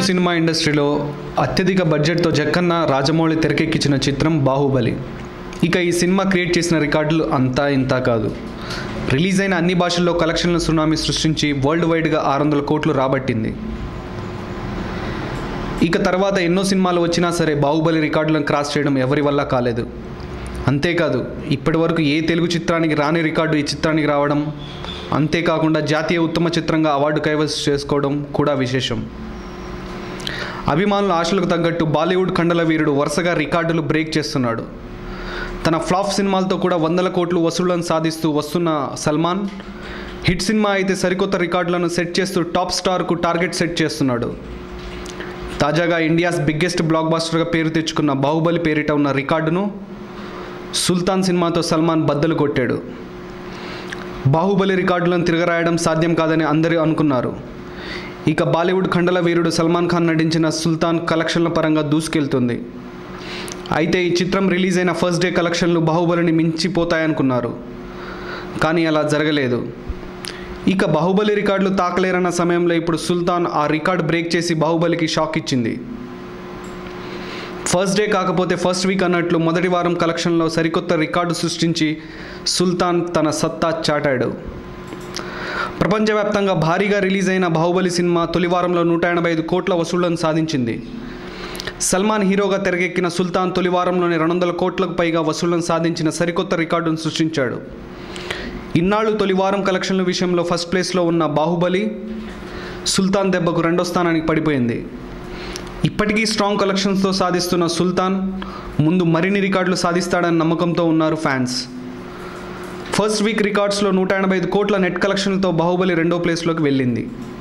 cinema ఇండస్ట్రీలో అత్యధిక బడ్జెట్తో జక్కన్న రాజమౌళి తెరకెక్కించిన చిత్రం బాహుబలి ఇక ఈ సినిమా క్రియేట్ చేసిన రికార్డులు అంతా ఇంతా కాదు రిలీజ్ అయిన అన్ని భాషల్లో కలెక్షన్ల సునామీ సృష్టించి వరల్డ్ వైడ్గా ఆరు వందల కోట్లు రాబట్టింది ఇక తర్వాత ఎన్నో సినిమాలు వచ్చినా సరే బాహుబలి రికార్డులను క్రాస్ చేయడం ఎవరి వల్ల కాలేదు అంతేకాదు ఇప్పటి వరకు ఏ తెలుగు చిత్రానికి రాని రికార్డు ఈ చిత్రానికి రావడం అంతేకాకుండా జాతీయ ఉత్తమ చిత్రంగా అవార్డు కైవసం చేసుకోవడం కూడా విశేషం అభిమానుల ఆశలకు తగ్గట్టు బాలీవుడ్ కండల వీరుడు వరుసగా రికార్డులు బ్రేక్ చేస్తున్నాడు తన ఫ్లాప్ సినిమాలతో కూడా వందల కోట్లు వసూళ్లను సాధిస్తూ వస్తున్న సల్మాన్ హిట్ సినిమా అయితే సరికొత్త రికార్డులను సెట్ చేస్తూ టాప్ స్టార్కు టార్గెట్ సెట్ చేస్తున్నాడు తాజాగా ఇండియాస్ బిగ్గెస్ట్ బ్లాక్ బాస్టర్గా పేరు తెచ్చుకున్న బాహుబలి పేరిట ఉన్న రికార్డును సుల్తాన్ సినిమాతో సల్మాన్ బద్దలు కొట్టాడు బాహుబలి రికార్డులను తిరగరాయడం సాధ్యం కాదని అందరూ అనుకున్నారు ఇక బాలీవుడ్ ఖండల వీరుడు సల్మాన్ ఖాన్ నటించిన సుల్తాన్ కలెక్షన్ల పరంగా దూసుకెళ్తుంది అయితే ఈ చిత్రం రిలీజ్ అయిన ఫస్ట్ డే కలెక్షన్లు బాహుబలిని మించిపోతాయనుకున్నారు కానీ అలా జరగలేదు ఇక బాహుబలి రికార్డులు తాకలేరన్న సమయంలో ఇప్పుడు సుల్తాన్ ఆ రికార్డ్ బ్రేక్ చేసి బాహుబలికి షాక్ ఇచ్చింది ఫస్ట్ డే కాకపోతే ఫస్ట్ వీక్ అన్నట్లు మొదటి వారం కలెక్షన్లో సరికొత్త రికార్డు సృష్టించి సుల్తాన్ తన సత్తా చాటాడు ప్రపంచవ్యాప్తంగా భారీగా రిలీజ్ అయిన బాహుబలి సినిమా తొలి వారంలో నూట ఎనభై ఐదు కోట్ల వసూళ్లను సాధించింది సల్మాన్ హీరోగా తెరకెక్కిన సుల్తాన్ తొలి వారంలోనే రెండు వందల కోట్లకు పైగా వసూళ్లను సాధించిన సరికొత్త రికార్డును సృష్టించాడు ఇన్నాళ్ళు తొలి వారం కలెక్షన్ల విషయంలో ఫస్ట్ ప్లేస్లో ఉన్న బాహుబలి సుల్తాన్ దెబ్బకు రెండో స్థానానికి పడిపోయింది ఇప్పటికీ స్ట్రాంగ్ కలెక్షన్స్తో సాధిస్తున్న సుల్తాన్ ముందు మరిన్ని రికార్డులు సాధిస్తాడని నమ్మకంతో ఉన్నారు ఫ్యాన్స్ ఫస్ట్ వీక్ రికార్డ్స్లో నూట ఎనభై ఐదు కోట్ల నెట్ కలెక్షన్లతో బాహుబలి రెండో ప్లేస్లోకి వెళ్ళింది